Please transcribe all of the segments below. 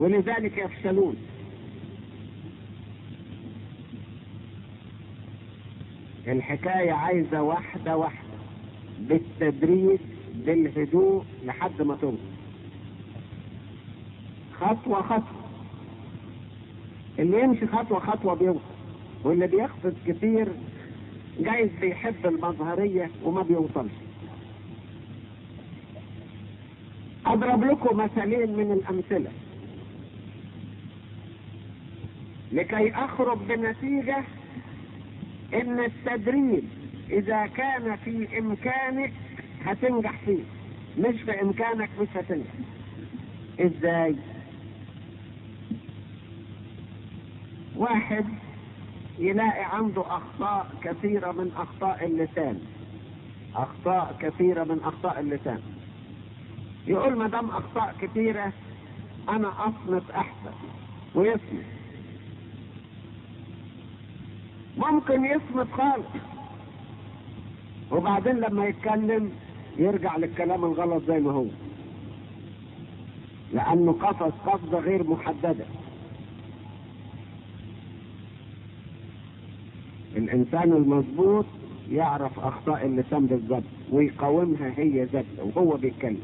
ولذلك يفشلون الحكاية عايزة واحدة واحدة بالتدريج بالهدوء لحد ما توصل خطوة خطوة اللي يمشي خطوة خطوة بيوصل واللي بيخفض كتير جايز بيحب المظهرية وما بيوصلش اضرب لكم مثالين من الامثلة لكي اخرج بنتيجة ان التدريب اذا كان في امكانك هتنجح فيه مش في امكانك مش هتنجح ازاي واحد يلاقي عنده اخطاء كثيرة من اخطاء اللسان اخطاء كثيرة من اخطاء اللسان يقول ما دام اخطاء كثيرة انا اصمت احسن ويصمت ممكن يصمت خالص وبعدين لما يتكلم يرجع للكلام الغلط زي ما هو لانه قفز قفزة غير محددة الانسان المظبوط يعرف اخطاء اللسان بالظبط ويقاومها هي ذاتها وهو بيتكلم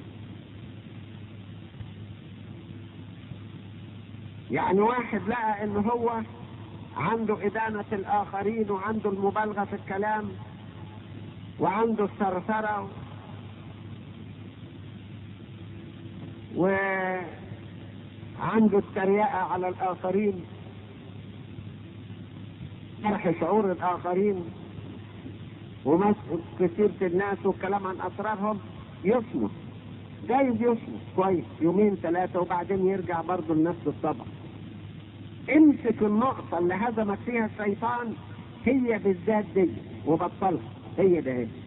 يعني واحد لقى ان هو عنده إدانة الآخرين وعنده المبالغة في الكلام وعنده الثرثرة وعنده التريقة على الآخرين شرح شعور الآخرين ومسك كثير الناس والكلام عن أسرارهم يصمت جايز يصمت كويس يومين ثلاثة وبعدين يرجع برضه لنفس الطبع امسك النقطة اللي هزمت فيها الشيطان هي بالذات دي وبطلها هي ده هي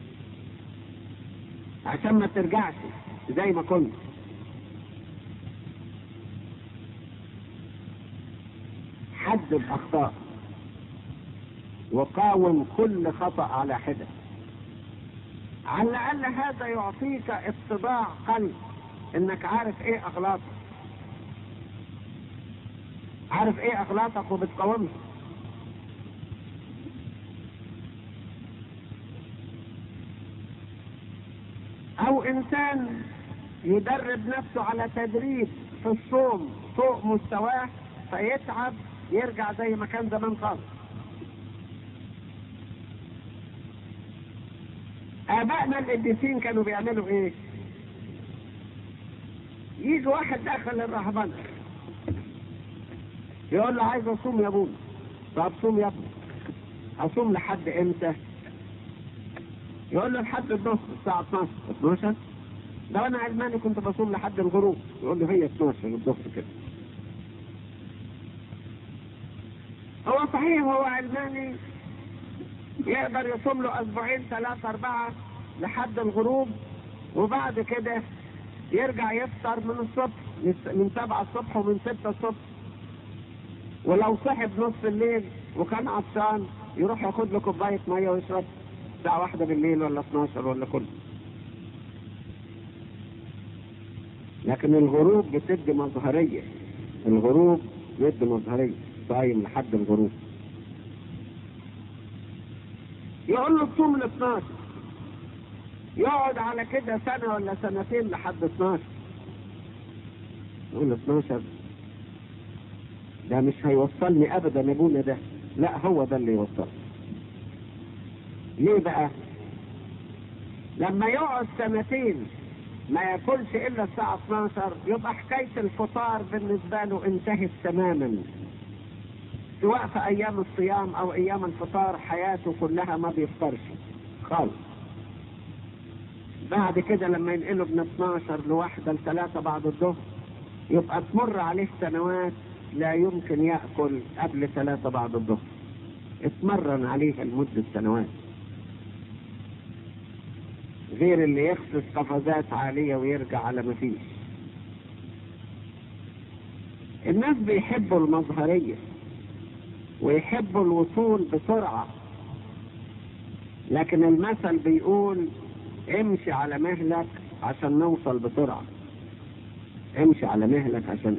عشان ما ترجعش زي ما كنت حدد اخطاء وقاوم كل خطأ على حدة على الاقل هذا يعطيك اطباع قلب انك عارف ايه اغلاطك عارف ايه اغلاطك وبتقاومها او انسان يدرب نفسه على تدريب في الصوم فوق مستواه فيتعب يرجع زي ما كان زمان خالص ابائنا القديسين كانوا بيعملوا ايه يجي واحد داخل الرهبنه يقول له عايز اصوم يا ابونا طب صوم يا ابني اصوم لحد امتى يقول له لحد الظهر الساعه 12 12 لو انا علماني كنت بصوم لحد الغروب يقول له هي 12 الظهر كده هو صحيح هو علماني يقدر يصوم له اسبوعين ثلاثة اربعة لحد الغروب وبعد كده يرجع يفطر من الصبح من سبعة الصبح ومن ستة الصبح ولو صحي بنص الليل وكان عطشان يروح ياخد له كوباية مية ويشرب الساعة واحدة بالليل ولا 12 ولا كله لكن الغروب بتدي مظهرية الغروب بيدي مظهرية صايم لحد الغروب يقول له تصوم ل 12 يقعد على كده سنة ولا سنتين لحد 12 يقول له 12 ده مش هيوصلني ابدا يا ابونا ده لا هو ده اللي يوصلني ليه بقى لما يقعد سنتين ما ياكلش الا الساعة 12 يبقى حكاية الفطار بالنسبة له انتهت تماما سواء في ايام الصيام او ايام الفطار حياته كلها ما بيفطرش خالص بعد كده لما ينقله من 12 لواحدة لثلاثة بعد الظهر يبقى تمر عليه سنوات لا يمكن يأكل قبل ثلاثة بعد الظهر اتمرن عليها لمدة سنوات غير اللي يخصص قفزات عالية ويرجع على ما فيش الناس بيحبوا المظهرية ويحبوا الوصول بسرعة لكن المثل بيقول امشي على مهلك عشان نوصل بسرعة امشي على مهلك عشان